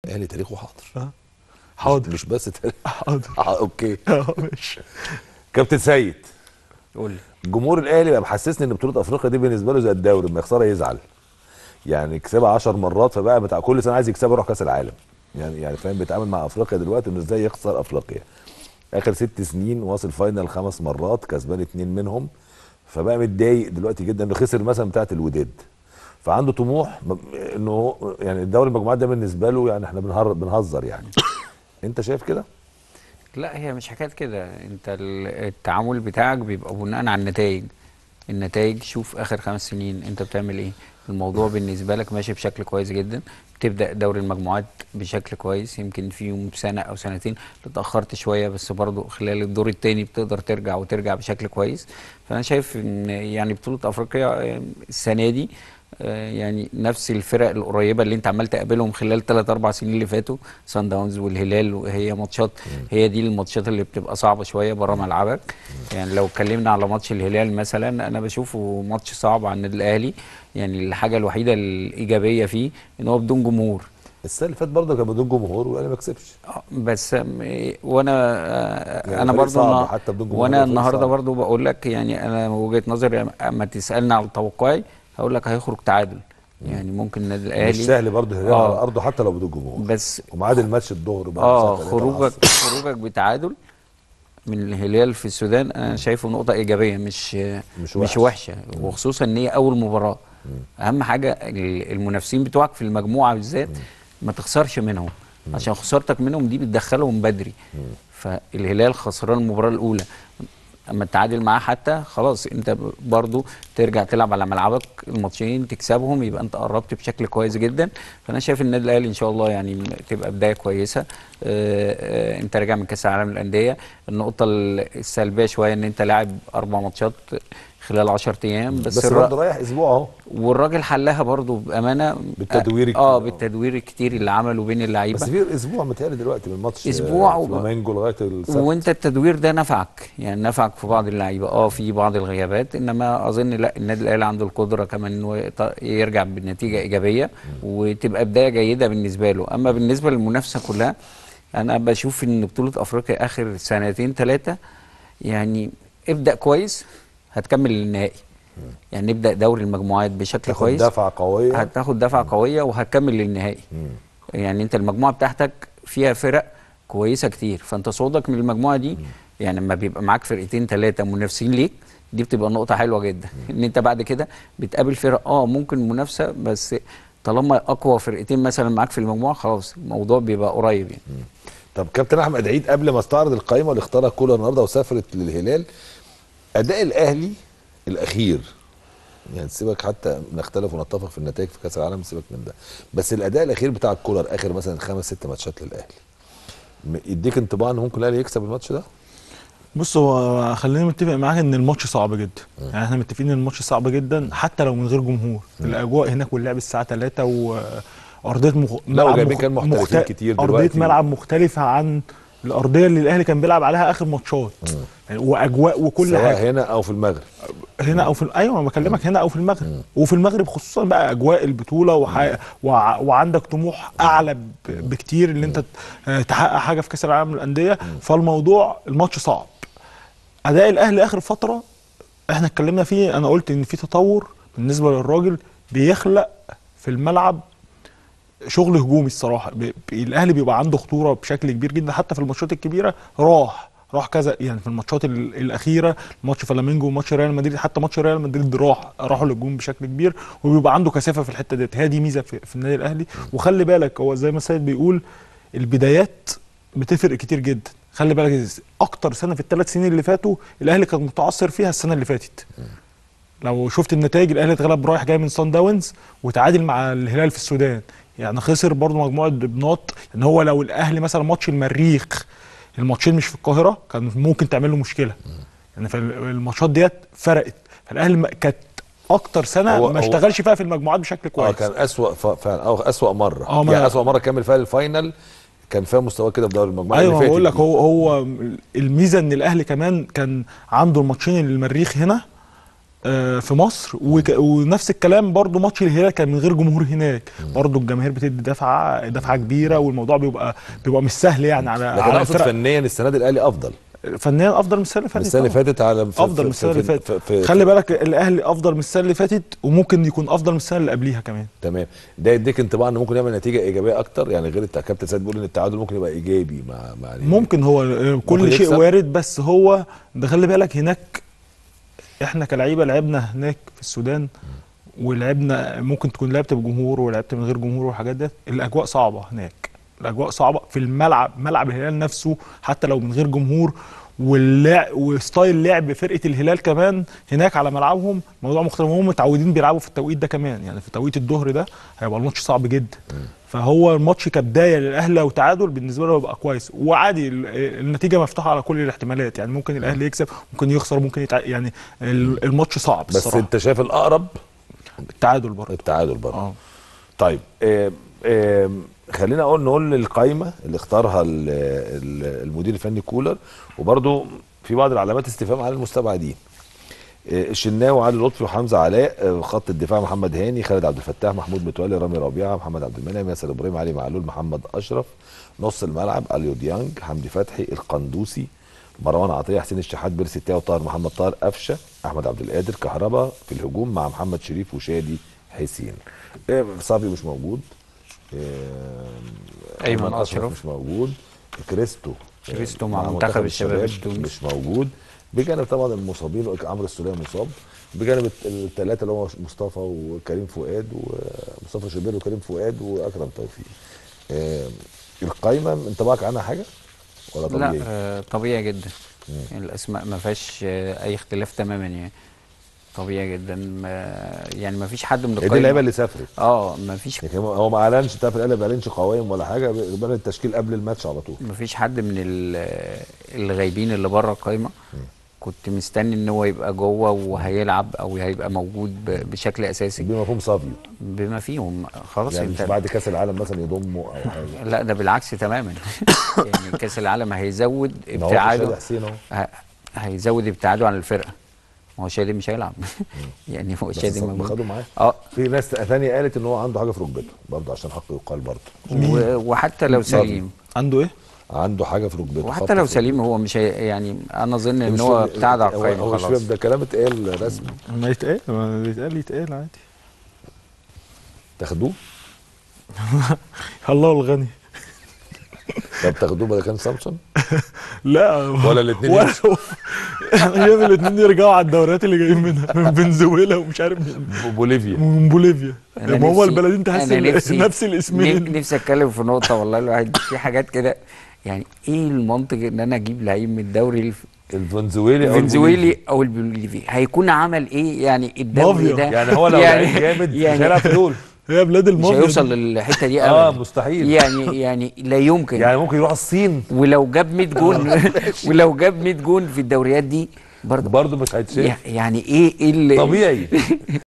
الاهلي تاريخه حاضر اه حاضر مش بس تاريخ حاضر آه، اوكي اه ماشي كابتن سيد قول لي جمهور الاهلي بقى محسسني ان بطوله افريقيا دي بالنسبه له زي الدوري لما يخسرها يزعل يعني يكسبها 10 مرات فبقى بتاع كل سنه عايز يكسبها يروح كاس العالم يعني يعني فاهم بيتعامل مع افريقيا دلوقتي انه ازاي يخسر افريقيا اخر ست سنين واصل فاينل خمس مرات كسبان اتنين منهم فبقى متضايق دلوقتي جدا انه خسر مثلا بتاعه الوداد فعنده طموح م- انه هو- يعني الدوري المجموعات ده بالنسبه له يعني احنا بنهر- بنهزر يعني انت شايف كده؟ لا هي مش حكايه كده انت ال- التعامل بتاعك بيبقى بناء على النتائج النتائج شوف اخر خمس سنين انت بتعمل ايه الموضوع بالنسبه لك ماشي بشكل كويس جدا بتبدا دوري المجموعات بشكل كويس يمكن في يوم سنه او سنتين اتاخرت شويه بس برضو خلال الدور الثاني بتقدر ترجع وترجع بشكل كويس فانا شايف ان يعني بطوله افريقيا آه، السنه دي آه، يعني نفس الفرق القريبه اللي انت عمال تقابلهم خلال 3 4 سنين اللي فاتوا سان داونز والهلال وهي ماتشات هي دي الماتشات اللي بتبقى صعبه شويه بره ملعبك يعني لو اتكلمنا على ماتش الهلال مثلا انا بشوفه ماتش صعب على النادي الاهلي يعني الحاجه الوحيده الايجابيه فيه ان هو بدون جمهور السنه اللي فاتت برضه كان بدون جمهور والاهلي ما كسبش آه، بس آم، إيه، وانا آه، يعني انا فريق برضو صعب النا- حتى بدون جمهور وانا فريق النهارده صعب. برضو بقول لك يعني انا وجهه نظري اما تسالني على توقعي هقول لك هيخرج تعادل يعني ممكن النادي الاهلي مش سهل برضه الهلال آه. على ارضه حتى لو بدون جمهور بس وميعاد الماتش الظهر بقى اه الساعة 3 خروجك العصر. خروجك بتعادل من الهلال في السودان انا شايفه نقطه ايجابيه مش مش مش, وحش. وحشه وخصوصا ان هي اول مباراه اهم حاجه ال- المنافسين بتوعك في المجموعه بالذات ما تخسرش منهم عشان خسارتك منهم دي بتدخلهم بدري فالهلال خسران المباراه الاولى اما تتعادل معاه حتى خلاص انت ب- برضو ترجع تلعب على ملعبك الماتشين تكسبهم يبقى انت قربت بشكل كويس جدا فانا شايف النادي الاهلي ان شاء الله يعني تبقى بدايه كويسه آه، آه، انت راجع من كاس العالم للانديه النقطه ال- السلبيه شويه ان انت لاعب اربع ماتشات خلال 10 ايام بس, بس الر- برضه رايح اسبوع اهو والراجل حلها برضو بامانه بالتدوير الكتير. اه بالتدوير الكتير اللي عمله بين اللعيبه بس في اسبوع متهيألي دلوقتي من ماتش أسبوع آه، و- فلامينجو لغايه السبت وانت التدوير ده نفعك يعني نفعك في بعض اللعيبه اه في بعض الغيابات انما اظن لا النادي الاهلي عنده القدره كمان انه يط- يرجع بنتيجه ايجابيه وتبقى بدايه جيده بالنسبه له اما بالنسبه للمنافسه كلها انا بشوف ان بطوله افريقيا اخر سنتين ثلاثه يعني ابدا كويس هتكمل للنهائي يعني نبدا دوري المجموعات بشكل تاخد كويس دفعه قويه هتاخد دفعه قويه وهتكمل للنهائي يعني انت المجموعه بتاعتك فيها فرق كويسه كتير فانت صعودك من المجموعه دي يعني لما بيبقى معاك فرقتين ثلاثه منافسين ليك دي بتبقى نقطه حلوه جدا ان انت بعد كده بتقابل فرق اه ممكن منافسه بس طالما اقوى فرقتين مثلا معاك في المجموعه خلاص الموضوع بيبقى قريب يعني طب كابتن احمد عيد قبل ما استعرض القائمه اللي اختارها كولر النهارده وسافرت للهلال اداء الاهلي الاخير يعني سيبك حتى نختلف ونتفق في النتائج في كاس العالم سيبك من ده بس الاداء الاخير بتاع الكولر اخر مثلا خمس ست ماتشات للاهلي م- يديك انطباع ان ممكن الاهلي يكسب الماتش ده بص هو خلينا متفق معاك ان الماتش صعب جدا يعني احنا متفقين ان الماتش صعب جدا حتى لو من غير جمهور الاجواء هناك واللعب الساعه 3 وارضيه مخ... لا، وجايبين كان محترفين كتير ارضيه دلوقتي. ملعب مختلفه عن الارضيه اللي الاهلي كان بيلعب عليها اخر ماتشات يعني واجواء وكل سواء حاجه هنا او في المغرب هنا او في ايوه انا بكلمك هنا او في المغرب وفي المغرب خصوصا بقى اجواء البطوله وح... وع... وعندك طموح اعلى ب... بكتير ان انت ت- تحقق حاجه في كاس العالم للانديه فالموضوع الماتش صعب اداء الاهلي اخر فتره احنا اتكلمنا فيه انا قلت ان في تطور بالنسبه للراجل بيخلق في الملعب شغل هجومي الصراحه بي... بي- الاهلي بيبقى عنده خطوره بشكل كبير جدا حتى في الماتشات الكبيره راح راح كذا يعني في الماتشات ال- الاخيره ماتش فلامينجو وماتش ريال مدريد حتى ماتش ريال مدريد راح راحوا للجون بشكل كبير وبيبقى عنده كثافه في الحته ديت هي دي ميزه في, في النادي الاهلي وخلي بالك هو زي ما السيد بيقول البدايات بتفرق كتير جدا خلي بالك اكتر سنه في الثلاث سنين اللي فاتوا الاهلي كان متعثر فيها السنه اللي فاتت لو شفت النتائج الاهلي اتغلب رايح جاي من سان داونز وتعادل مع الهلال في السودان يعني خسر برضه مجموعه نقاط ان هو لو الاهلي مثلا ماتش المريخ الماتشين مش في القاهره كان ممكن تعمل له مشكله يعني فالماتشات ديت فرقت فالاهلي ما- كانت اكتر سنه هو- ما هو- اشتغلش فيها في المجموعات بشكل اه كويس كان اسوأ ف... فعلا او اسوأ مره اه، ما- يعني اسوأ مره كمل فيها الفاينل كان فيها مستواه كده في دوري المجموعه ايوه اللي ما بقول لك فاتت هو هو الميزه ان الاهلي كمان كان عنده الماتشين المريخ هنا آه، في مصر وك... ونفس الكلام برضو ماتش الهلال كان من غير جمهور هناك برضو الجماهير بتدي دفعه دفعه كبيره والموضوع بيبقى بيبقى مش سهل يعني على لكن على اقصد الفرق فنيا السنه دي الاهلي افضل فنيا افضل من السنه اللي من فاتت السنه اللي طبعاً. فاتت على في افضل من السنه اللي في- فاتت في- في- خلي بالك الاهلي افضل من السنه اللي فاتت وممكن يكون افضل من السنه اللي قبليها كمان تمام ده يديك انطباع انه ممكن يعمل نتيجه ايجابيه اكتر يعني غير الت- كابتن سيد بيقول ان التعادل ممكن يبقى ايجابي مع مع الهلال. ممكن هو آه، كل ممكن شيء يكسب. وارد بس هو ده خلي بالك هناك احنا كلعيبه لعبنا هناك في السودان ولعبنا ممكن تكون لعبت بجمهور ولعبت من غير جمهور والحاجات ديت الاجواء صعبه هناك الاجواء صعبه في الملعب ملعب الهلال نفسه حتى لو من غير جمهور واللعب وستايل لعب فرقه الهلال كمان هناك على ملعبهم موضوع مختلف هم متعودين بيلعبوا في التوقيت ده كمان يعني في توقيت الظهر ده هيبقى الماتش صعب جدا فهو الماتش كبدايه للاهلي وتعادل بالنسبه له يبقى كويس وعادي ال- النتيجه مفتوحه على كل الاحتمالات يعني ممكن الاهلي يكسب ممكن يخسر ممكن يتع... يعني ال- الماتش صعب بس الصراحه انت شايف الاقرب التعادل برضه التعادل برضه اه طيب آم، آم، خلينا اقول نقول القايمه اللي اختارها ال- ال- المدير الفني كولر وبرضه في بعض العلامات استفهام على المستبعدين آه، الشناوي علي لطفي وحمزه علاء آه، خط الدفاع محمد هاني خالد عبد الفتاح محمود متولي رامي ربيعه محمد عبد المنعم ياسر ابراهيم علي معلول محمد اشرف نص الملعب اليو ديانج حمدي فتحي القندوسي مروان عطيه حسين الشحات بيرسي تاو طاهر محمد طاهر قفشه احمد عبد القادر كهربا في الهجوم مع محمد شريف وشادي حسين آه، صافي مش موجود آه، أيمن أشرف. مش موجود كريستو آه، كريستو مع منتخب الشباب التونسي. مش موجود بجانب طبعا المصابين عمرو السوليه مصاب بجانب الثلاثه اللي هو مصطفى وكريم فؤاد ومصطفى شوبير وكريم فؤاد واكرم توفيق آه، القايمه انطباعك عنها حاجه ولا طبيعي؟ لا آه طبيعي جدا يعني الاسماء ما فيهاش آه اي اختلاف تماما يعني طبيعي جدا ما يعني ما فيش حد من هي دي القايمه اللعيبه اللي سافرت اه ما فيش لكن هو هو ما اعلنش تعرف الاهلي ما بيعلنش قوائم ولا حاجه بيبان التشكيل قبل الماتش على طول ما فيش حد من ال- الغايبين اللي بره القايمه كنت مستني ان هو يبقى جوه وهيلعب او هيبقى موجود ب- بشكل اساسي بمفهوم صافيو بما فيهم خلاص يعني مش انت بعد كاس العالم مثلا يضمه او حاجه لا ده بالعكس تماما يعني كاس العالم هيزود ما هو شادي ابتعاده حسين اهو ه- هيزود ابتعاده عن الفرقه ما هو شادي مش هيلعب يعني هو بس شادي صدق موجود خدوا معاه اه في ناس ثانيه قالت ان هو عنده حاجه في ركبته برضه عشان حقه يقال برضه و- وحتى لو صافي. سليم عنده ايه؟ عنده حاجه في ركبته وحتى خبطة لو في سليم هو مش هي يعني انا اظن ان مش هو فاهم- ابتعد على هو- القايمه هو مش خلاص فاهم ده كلام اتقال رسمي ما يتقال ما يتقال يتقال عادي تاخدوه الله الغني طب تاخدوه بدل كان سامسون لا ولا الاتنين ولا يمشوا؟ انا شايف الاثنين يرجعوا على الدوريات اللي جايين منها من فنزويلا ومش عارف من- بوليفيا من بوليفيا أنا ما هو نفسي- البلدين تحس أنا ال- نفسي- نفس نف- الاسمين نفسي اتكلم في نقطه والله الواحد في حاجات كده يعني ايه المنطق ان انا اجيب لعيب من الدوري الف- الفنزويلي او الفنزويلي او البوليفي هيكون عمل ايه يعني الدوري مافيا. ده يعني هو لو لعيب جامد مش هيلعب في دول هي بلاد مش المافيا هيوصل دي. للحته دي اه ابدا مستحيل يعني يعني لا يمكن يعني ممكن يروح الصين ولو جاب 100 جون ولو جاب 100 جون في الدوريات دي برضه برضه مش هيتشاف يعني ايه ايه اللي طبيعي